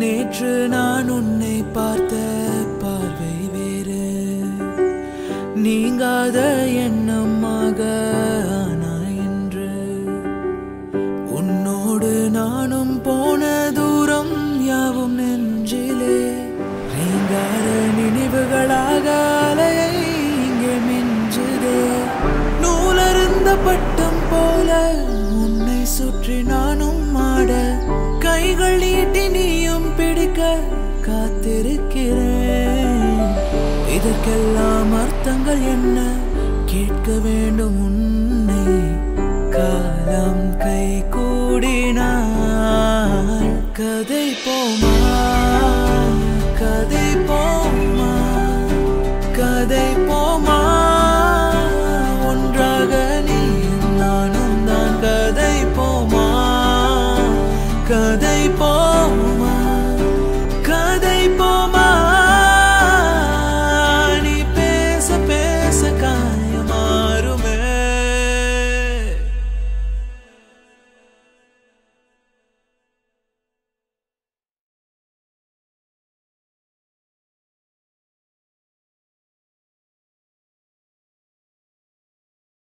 நேற்று நான் உன்னை பார்த்த பார்வை வேறு நீங்காத எண்ணமாக ஆனாய் என்று உன்னோடு நானும் போன தூரம் யாவும் நெஞ்சிலே நீங்காத நினைவுகளாக அலையை இங்கே மிஞ்சுதே நூலருந்த பட்டம் போல உன்னை சுற்றி நானும் ஆட கைகள் நீட்டி நீயும் பிடிக்க காத்திருக்கிறேன் இதற்கெல்லாம் அர்த்தங்கள் என்ன கேட்க வேண்டும் உன்னை காலம் கை கூடினாள் கதை போமா கதை போமா கதை போமா ஒன்றாக நீயும் நானும் தான் கதை போமா கதை போ